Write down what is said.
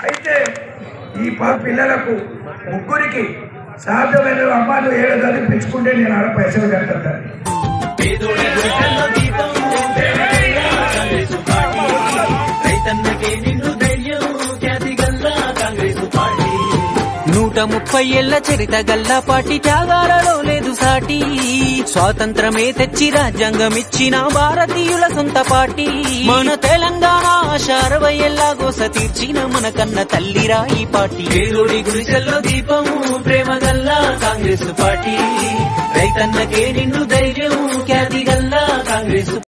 అయితే ఈ పా పిల్లలకు ముగ్గురికి సాధ్యమైన అమ్మాయిలు ఏడు చదివించుకుంటే నేను ఆడ పైసలు కడతాను పేదోడి గుండెల్లో దీపం ప్రేమగల్లా కాంగ్రెసు పార్టీ రైతన్నకే నిన్ను ధైర్యం ఖ్యాతి గల్లా కాంగ్రెసు పార్టీ నూట ముప్పై ఏళ్ల చరిత గల్లా పాటి త్యాగాలలో లేదు సాటి స్వాతంత్రమే తెచ్చి రాజ్యాంగం ఇచ్చిన భారతీయుల సొంత పార్టీ మన తెలంగాణ ఆశ అరవై ఏళ్ల గోస తీర్చిన మన కన్న తల్లిరా ఈ పార్టీ పేదోడి గుడిసెల్లో దీపం ప్రేమగల్లా కాంగ్రెసు పార్టీ రైతన్నకే నిన్ను ధైర్యం ఖ్యాతి గల్లా కాంగ్రెసు